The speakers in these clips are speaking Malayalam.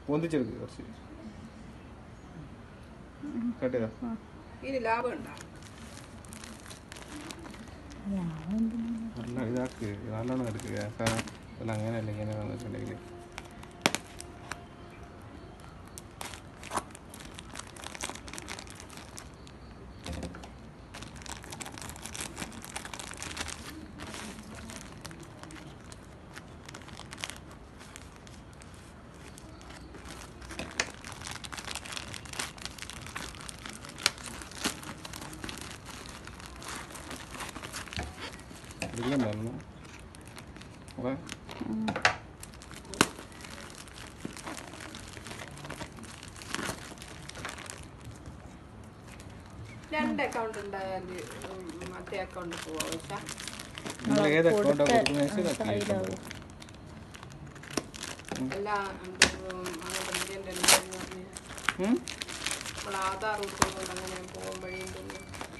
പൊന്തിച്ചെടുക്ക് കുറച്ച് കട്ട് ചെയ്താ ഇനി ലാഭം ഉണ്ടോ നല്ല ഇതാക്ക് നല്ലോണം എടുക്കുക കാരണം അല്ല അങ്ങനെയല്ല ഇങ്ങനെ വന്നിട്ടുണ്ടെങ്കിൽ എടുക്കണ്ടായിരുന്നു അതെ രണ്ട് അക്കൗണ്ട് ഉണ്ടായാൽ മറ്റേ അക്കൗണ്ട് പോവാ വെച്ചാ നിങ്ങൾ ഏത് അക്കൗണ്ടാണ് കൊടുക്കുന്നത് അതിലാവും എല്ലാ എന്ത് അങ്ങോട്ട് മില്യൻ്റെ നമ്മൾ ആധാർ കൊടുക്കുന്നുണ്ട് അങ്ങനെ പോകുമ്പോഴേക്കും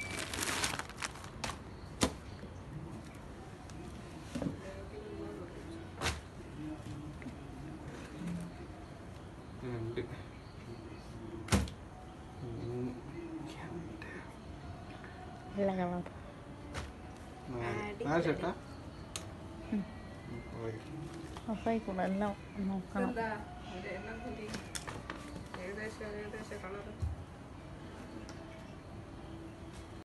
രണ്ട് മൂന്ന് വെള്ള കളർ നാല് നാല് ഷർട്ടാ പോയി അപ്പായിക്കൂടെ എല്ലാം നോക്കണം എന്താ ഒരു എണ്ണം കൂടി ഏകദേശം ഏകദേശം കളർ